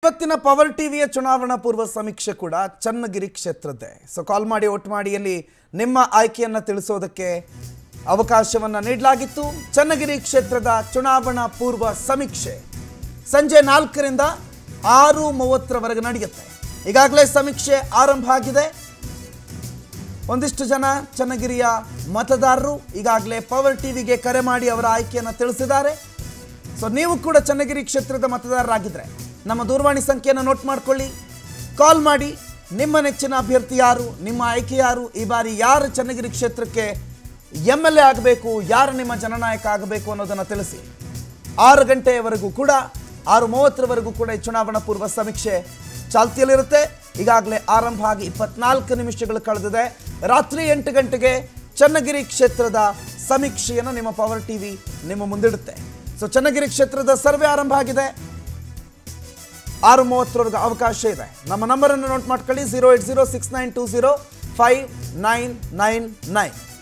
ಇವತ್ತಿನ ಪವರ್ ಟಿವಿಯ ಚುನಾವಣಾ ಪೂರ್ವ ಸಮೀಕ್ಷೆ ಕೂಡ ಚನ್ನಗಿರಿ ಕ್ಷೇತ್ರದ್ದೇ ಸೊ ಕಾಲ್ ಮಾಡಿ ಓಟ್ ಮಾಡಿಯಲ್ಲಿ ನಿಮ್ಮ ಆಯ್ಕೆಯನ್ನು ತಿಳಿಸೋದಕ್ಕೆ ಅವಕಾಶವನ್ನು ನೀಡಲಾಗಿತ್ತು ಚನ್ನಗಿರಿ ಕ್ಷೇತ್ರದ ಚುನಾವಣಾ ಪೂರ್ವ ಸಮೀಕ್ಷೆ ಸಂಜೆ ನಾಲ್ಕರಿಂದ ಆರು ಮೂವತ್ತರವರೆಗೆ ನಡೆಯುತ್ತೆ ಈಗಾಗಲೇ ಸಮೀಕ್ಷೆ ಆರಂಭ ಆಗಿದೆ ಒಂದಿಷ್ಟು ಜನ ಚನ್ನಗಿರಿಯ ಮತದಾರರು ಈಗಾಗಲೇ ಪವರ್ ಟಿವಿಗೆ ಕರೆ ಮಾಡಿ ಅವರ ಆಯ್ಕೆಯನ್ನು ತಿಳಿಸಿದ್ದಾರೆ ಸೊ ನೀವು ಕೂಡ ಚನ್ನಗಿರಿ ಕ್ಷೇತ್ರದ ಮತದಾರರಾಗಿದ್ದರೆ ನಮ್ಮ ದೂರವಾಣಿ ಸಂಖ್ಯೆಯನ್ನು ನೋಟ್ ಮಾಡ್ಕೊಳ್ಳಿ ಕಾಲ್ ಮಾಡಿ ನಿಮ್ಮ ನೆಚ್ಚಿನ ಅಭ್ಯರ್ಥಿ ಯಾರು ನಿಮ್ಮ ಆಯ್ಕೆ ಯಾರು ಈ ಬಾರಿ ಯಾರು ಚನ್ನಗಿರಿ ಕ್ಷೇತ್ರಕ್ಕೆ ಎಮ್ ಎಲ್ ಎ ಆಗಬೇಕು ಯಾರು ನಿಮ್ಮ ಜನನಾಯಕ ಆಗಬೇಕು ಅನ್ನೋದನ್ನು ತಿಳಿಸಿ ಆರು ಗಂಟೆಯವರೆಗೂ ಕೂಡ ಆರು ಮೂವತ್ತರವರೆಗೂ ಕೂಡ ಈ ಚುನಾವಣಾ ಪೂರ್ವ ಸಮೀಕ್ಷೆ ಚಾಲ್ತಿಯಲ್ಲಿರುತ್ತೆ ಈಗಾಗಲೇ ಆರಂಭ ಆಗಿ ಇಪ್ಪತ್ನಾಲ್ಕು ನಿಮಿಷಗಳು ಕಳೆದಿದೆ ರಾತ್ರಿ ಎಂಟು ಗಂಟೆಗೆ ಚನ್ನಗಿರಿ ಕ್ಷೇತ್ರದ ಸಮೀಕ್ಷೆಯನ್ನು ನಿಮ್ಮ ಪವರ್ ಟಿವಿ ನಿಮ್ಮ ಮುಂದಿಡುತ್ತೆ ಸೊ ಚನ್ನಗಿರಿ ಕ್ಷೇತ್ರದ ಸರ್ವೆ ಆರಂಭ ಆಗಿದೆ ಆರು ಮೂವತ್ತರವರೆಗೂ ಅವಕಾಶ ಇದೆ ನಮ್ಮ ನಂಬರನ್ನು ನೋಟ್ ಮಾಡ್ಕೊಳ್ಳಿ zero eight zero six nine two zero five nine nine nine